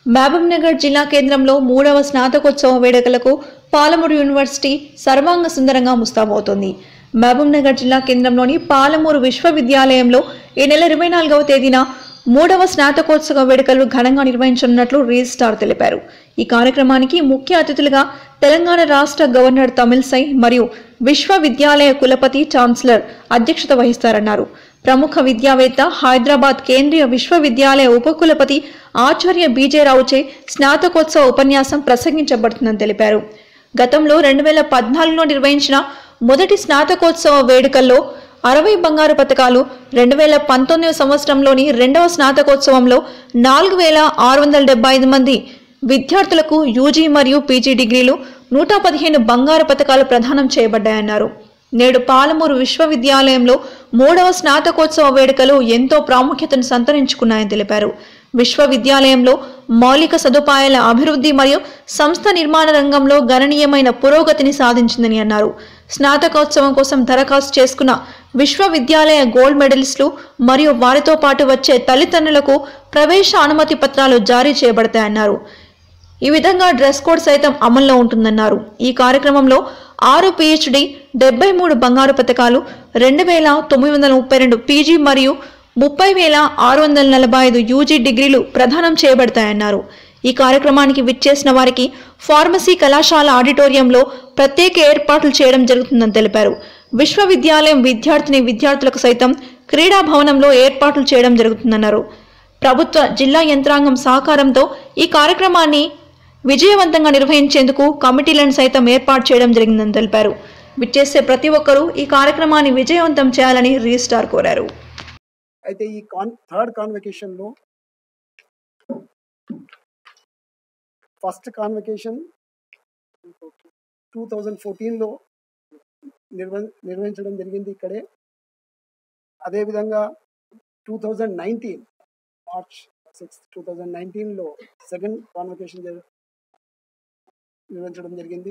మహబూబ్నగర్ జిల్లా కేంద్రంలో మూడవ స్నాతకోత్సవ వేడుకలకు పాలమూరు యూనివర్సిటీ సర్వాంగ సుందరంగా ముస్తాబవుతోంది మహబూబ్నగర్ జిల్లా కేంద్రంలోని పాలమూరు విశ్వవిద్యాలయంలో ఈ నెల ఇరవై నాలుగవ తేదీన మూడవ స్నాతకోత్సవ వేడుకలు ఘనంగా నిర్వహించనున్నట్లు రిజిస్ట్రార్ తెలిపారు ఈ కార్యక్రమానికి ముఖ్య అతిథులుగా తెలంగాణ రాష్ట్ర గవర్నర్ తమిళసై మరియు విశ్వవిద్యాలయ కులపతి ఛాన్సలర్ అధ్యక్షత వహిస్తారన్నారు ప్రముఖ విద్యావేత్త హైదరాబాద్ కేంద్రీయ విశ్వవిద్యాలయ ఉపకులపతి ఆచార్య బీజే రావుచే స్నాతకోత్సవ ఉపన్యాసం ప్రసంగించబడుతుందని తెలిపారు గతంలో రెండు వేల పద్నాలుగులో నిర్వహించిన మొదటి స్నాతకోత్సవ వేడుకల్లో అరవై బంగారు పథకాలు రెండు వేల పంతొమ్మిదవ సంవత్సరంలోని రెండవ స్నాతకోత్సవంలో నాలుగు వేల ఆరు వందల డెబ్బై ఐదు మంది విద్యార్థులకు యూజీ మరియు పీజీ డిగ్రీలు నూట పదిహేను బంగారు పథకాలు ప్రదానం చేయబడ్డాయన్నారు నేడు పాలమూరు విశ్వవిద్యాలయంలో మూడవ స్నాతకోత్సవ వేడుకలు ఎంతో ప్రాముఖ్యతను సంతరించుకున్నాయని తెలిపారు విశ్వవిద్యాలయంలో మౌలిక సదుపాయాల అభివృద్ధి మరియు సంస్థ నిర్మాణ రంగంలో గణనీయమైన పురోగతిని సాధించిందని అన్నారు స్నాతకోత్సవం కోసం దరఖాస్తు చేసుకున్న విశ్వవిద్యాలయ గోల్డ్ మెడలిస్టులు మరియు వారితో పాటు వచ్చే తల్లిదండ్రులకు ప్రవేశ అనుమతి పత్రాలు జారీ చేయబడతాయన్నారు ఈ విధంగా డ్రెస్ కోడ్ సైతం అమల్లో ఉంటుందన్నారు ఈ కార్యక్రమంలో ఆరు పిహెచ్డి డెబ్బై మూడు బంగారు పథకాలు రెండు వేల తొమ్మిది వందల ముప్పై రెండు పీజీ మరియు ముప్పై వేల ఆరు వందల నలభై ఐదు యూజీ డిగ్రీలు ప్రదానం చేయబడతాయన్నారు ఈ కార్యక్రమానికి విచ్చేసిన వారికి ఫార్మసీ కళాశాల ఆడిటోరియంలో ప్రత్యేక ఏర్పాట్లు చేయడం జరుగుతుందని తెలిపారు విశ్వవిద్యాలయం విద్యార్థిని విద్యార్థులకు సైతం క్రీడా భవనంలో ఏర్పాట్లు చేయడం జరుగుతుందన్నారు ప్రభుత్వ జిల్లా యంత్రాంగం సహకారంతో ఈ కార్యక్రమాన్ని విజయవంతంగా నిర్వహించేందుకు కమిటీలను సైతం ఏర్పాటు చేయడం జరిగిందని తెలిపారు విచ్చేసే ప్రతి ఒక్కరూ ఈ కార్యక్రమాన్ని విజయవంతం చేయాలని రిజిస్ట్రార్ కోరారు అయితే ఈ కాన్ థర్డ్ కాన్వకేషన్లో ఫస్ట్ కాన్వకేషన్ టూ థౌజండ్ ఫోర్టీన్లో నిర్వ నిర్వహించడం జరిగింది ఇక్కడే అదేవిధంగా two thousand nineteen March sixth two thousand నైన్టీన్లో సెకండ్ కాన్వకేషన్ నిర్వహించడం జరిగింది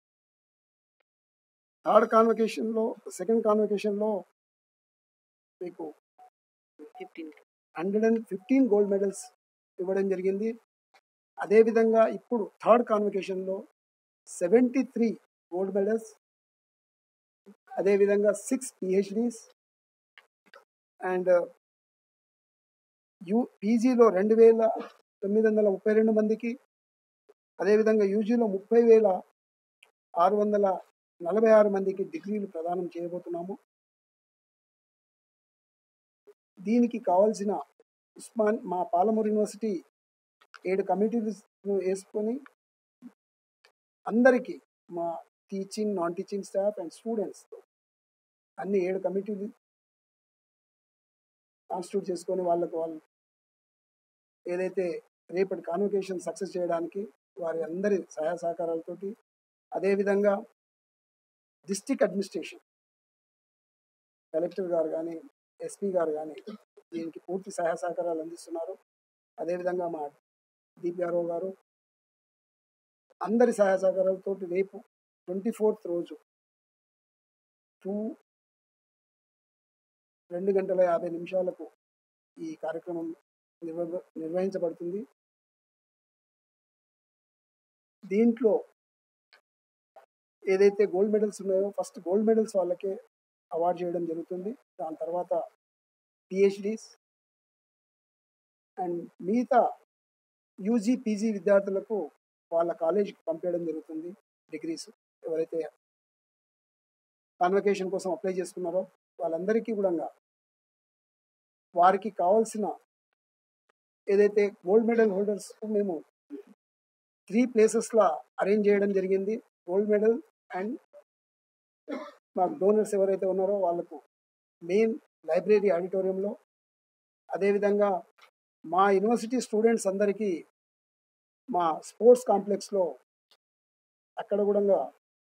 థర్డ్ కాన్వకేషన్లో సెకండ్ కాన్వకేషన్లో మీకు hundred and fifteen gold medals ఇవ్వడం జరిగింది అదేవిధంగా ఇప్పుడు థర్డ్ కాన్వకేషన్లో సెవెంటీ త్రీ గోల్డ్ మెడల్స్ అదేవిధంగా సిక్స్ పిహెచ్డీస్ అండ్ యూ పీజీలో రెండు వేల తొమ్మిది వందల ముప్పై రెండు మందికి అదేవిధంగా యూజీలో ముప్పై వేల ఆరు వందల నలభై ఆరు మందికి డిగ్రీలు ప్రదానం చేయబోతున్నాము దీనికి కావాల్సిన ఉస్మాన్ మా పాలమూరు యూనివర్సిటీ ఏడు కమిటీలు వేసుకొని అందరికీ మా teaching non teaching staff and students అన్ని ఏడు కమిటీలు కాన్స్టిట్యూట్ చేసుకొని వాళ్ళకు వాళ్ళు ఏదైతే రేపటి కాన్వకేషన్ సక్సెస్ చేయడానికి వారి అందరి సహాయ సహకారాలతోటి అదేవిధంగా డిస్టిక్ అడ్మినిస్ట్రేషన్ కలెక్టర్ గారు కానీ ఎస్పీ గారు కానీ దీనికి పూర్తి సహాయ సహకారాలు అందిస్తున్నారు అదేవిధంగా మా డిపిఆర్ఓ గారు అందరి సహాయ సహకారాలతో రేపు ట్వంటీ ఫోర్త్ రోజు టూ రెండు గంటల యాభై నిమిషాలకు ఈ కార్యక్రమం నిర్వ నిర్వహించబడుతుంది దీంట్లో ఏదైతే గోల్డ్ మెడల్స్ ఉన్నాయో ఫస్ట్ గోల్డ్ మెడల్స్ వాళ్ళకే అవార్డు చేయడం జరుగుతుంది దాని తర్వాత పిహెచ్డీస్ అండ్ మిగతా యూజీ పీజీ విద్యార్థులకు వాళ్ళ కాలేజీకి పంపించడం జరుగుతుంది డిగ్రీస్ ఎవరైతే కాన్వకేషన్ కోసం అప్లై చేసుకున్నారో వాళ్ళందరికీ కూడా వారికి కావాల్సిన ఏదైతే గోల్డ్ మెడల్ హోల్డర్స్ మేము త్రీ ప్లేసెస్లో అరేంజ్ చేయడం జరిగింది గోల్డ్ మెడల్ అండ్ మాకు డోనర్స్ ఎవరైతే ఉన్నారో వాళ్ళకు మెయిన్ లైబ్రరీ ఆడిటోరియంలో అదేవిధంగా మా యూనివర్సిటీ స్టూడెంట్స్ అందరికీ మా స్పోర్ట్స్ కాంప్లెక్స్లో అక్కడ కూడా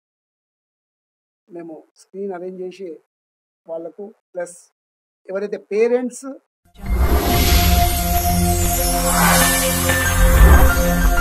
మేము స్క్రీన్ అరేంజ్ చేసి వాళ్ళకు ప్లస్ ఎవరైతే పేరెంట్స్